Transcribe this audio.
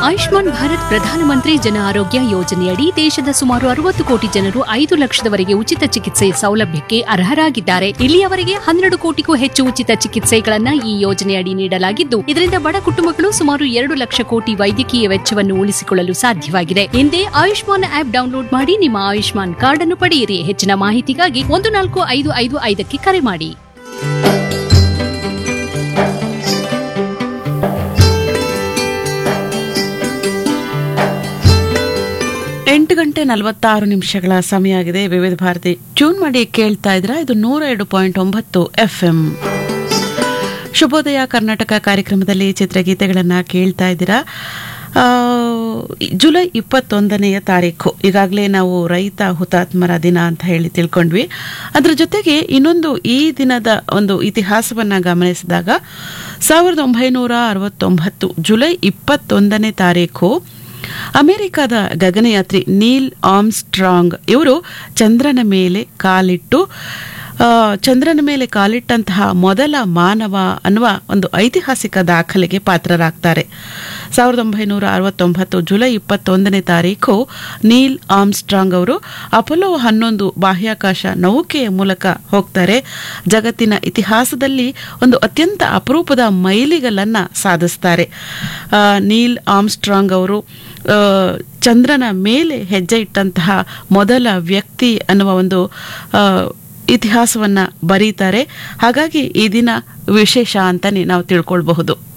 ಆಯುಷ್ಮಾನ್ ಭಾರತ್ ಪ್ರಧಾನಮಂತ್ರಿ ಜನ ಆರೋಗ್ಯ ಯೋಜನೆಯಡಿ ದೇಶದ ಸುಮಾರು ಅರವತ್ತು ಕೋಟಿ ಜನರು ಐದು ಲಕ್ಷದವರೆಗೆ ಉಚಿತ ಚಿಕಿತ್ಸೆ ಸೌಲಭ್ಯಕ್ಕೆ ಅರ್ಹರಾಗಿದ್ದಾರೆ ಇಲ್ಲಿಯವರೆಗೆ ಹನ್ನೆರಡು ಕೋಟಿಗೂ ಹೆಚ್ಚು ಉಚಿತ ಚಿಕಿತ್ಸೆಗಳನ್ನ ಈ ಯೋಜನೆಯಡಿ ನೀಡಲಾಗಿದ್ದು ಇದರಿಂದ ಬಡ ಕುಟುಂಬಗಳು ಸುಮಾರು ಎರಡು ಲಕ್ಷ ಕೋಟಿ ವೈದ್ಯಕೀಯ ವೆಚ್ಚವನ್ನು ಉಳಿಸಿಕೊಳ್ಳಲು ಸಾಧ್ಯವಾಗಿದೆ ಹಿಂದೆ ಆಯುಷ್ಮಾನ್ ಆಪ್ ಡೌನ್ಲೋಡ್ ಮಾಡಿ ನಿಮ್ಮ ಆಯುಷ್ಮಾನ್ ಕಾರ್ಡ್ ಅನ್ನು ಪಡೆಯಿರಿ ಹೆಚ್ಚಿನ ಮಾಹಿತಿಗಾಗಿ ಒಂದು ನಾಲ್ಕು ಐದು ಐದು ಐದಕ್ಕೆ ಕರೆ ಮಾಡಿ ಎಂಟು ಗಂಟೆ ನಲವತ್ತಾರು ನಿಮಿಷಗಳ ಸಮಯ ಆಗಿದೆ ವಿವಿಧ ಭಾರತಿ ಟ್ಯೂನ್ ಮಾಡಿ ಕೇಳ್ತಾ ಇದ್ರ ಇದು ನೂರ ಎರಡು ಪಾಯಿಂಟ್ ಒಂಬತ್ತು ಎಫ್ ಎಂ ಶುಭೋದಯ ಕರ್ನಾಟಕ ಕಾರ್ಯಕ್ರಮದಲ್ಲಿ ಚಿತ್ರಗೀತೆಗಳನ್ನ ಕೇಳ್ತಾ ಇದ್ದೀರಾ ಆ, ಜುಲೈ ಇಪ್ಪತ್ತೊಂದನೆಯ ತಾರೀಕು ಈಗಾಗಲೇ ನಾವು ರೈತ ಹುತಾತ್ಮರ ದಿನ ಅಂತ ಹೇಳಿ ತಿಳ್ಕೊಂಡ್ವಿ ಅದ್ರ ಜೊತೆಗೆ ಇನ್ನೊಂದು ಈ ದಿನದ ಒಂದು ಇತಿಹಾಸವನ್ನ ಗಮನಿಸಿದಾಗ ಸಾವಿರದ ಒಂಬೈನೂರ ಅರವತ್ತೊಂಬತ್ತು ಜುಲೈ ಇಪ್ಪತ್ತೊಂದನೇ ತಾರೀಕು ಅಮೆರಿಕದ ಗಗನಯಾತ್ರಿ ನೀಲ್ ಆಮ್ಸ್ಟ್ರಾಂಗ್ ಇವರು ಚಂದ್ರನ ಮೇಲೆ ಕಾಲಿಟ್ಟು ಆ, ಚಂದ್ರನ ಮೇಲೆ ಕಾಲಿಟ್ಟಂತಹ ಮೊದಲ ಮಾನವ ಅನ್ನುವ ಒಂದು ಐತಿಹಾಸಿಕ ದಾಖಲೆಗೆ ಪಾತ್ರರಾಗ್ತಾರೆ ಸಾವಿರದ ಒಂಬೈನೂರ ಅರವತ್ತೊಂಬತ್ತು ಜುಲೈ ಇಪ್ಪತ್ತೊಂದನೇ ತಾರೀಕು ನೀಲ್ ಆಮ್ಸ್ಟ್ರಾಂಗ್ ಅವರು ಅಪೋಲೋ ಹನ್ನೊಂದು ಬಾಹ್ಯಾಕಾಶ ನೌಕೆಯ ಮೂಲಕ ಹೋಗ್ತಾರೆ ಜಗತ್ತಿನ ಇತಿಹಾಸದಲ್ಲಿ ಒಂದು ಅತ್ಯಂತ ಅಪರೂಪದ ಮೈಲಿಗಲನ್ನ ಸಾಧಿಸ್ತಾರೆ ಆ, ನೀಲ್ ಆಮ್ಸ್ಟ್ರಾಂಗ್ ಅವರು ಆ, ಚಂದ್ರನ ಮೇಲೆ ಹೆಜ್ಜೆ ಇಟ್ಟಂತಹ ಮೊದಲ ವ್ಯಕ್ತಿ ಅನ್ನುವ ಒಂದು ಆ, ಇತಿಹಾಸವನ್ನ ಬರೀತಾರೆ ಹಾಗಾಗಿ ಈ ದಿನ ವಿಶೇಷ ಅಂತಾನೆ ನಾವು ತಿಳ್ಕೊಳ್ಬಹುದು